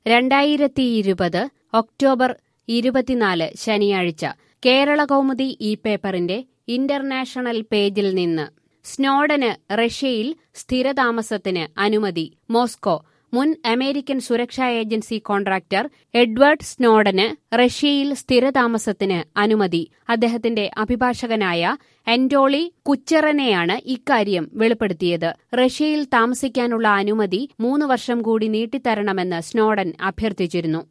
രണ്ടായിരത്തി ഇരുപത് ഒക്ടോബർ ഇരുപത്തിനാല് ശനിയാഴ്ച കേരള കൗമുദി ഈ പേപ്പറിന്റെ ഇന്റർനാഷണൽ പേജിൽ നിന്ന് സ്നോഡന് റഷ്യയിൽ സ്ഥിരതാമസത്തിന് അനുമതി മോസ്കോ മുൻ അമേരിക്കൻ സുരക്ഷാ ഏജൻസി കോൺട്രാക്ടർ എഡ്വേർഡ് സ്നോഡന് റഷ്യയിൽ സ്ഥിരതാമസത്തിന് അനുമതി അദ്ദേഹത്തിന്റെ അഭിഭാഷകനായ എൻഡോളി കുച്ചറനെയാണ് ഇക്കാര്യം വെളിപ്പെടുത്തിയത് റഷ്യയിൽ താമസിക്കാനുള്ള അനുമതി മൂന്ന് വർഷം കൂടി നീട്ടിത്തരണമെന്ന് സ്നോഡൻ അഭ്യർത്ഥിച്ചിരുന്നു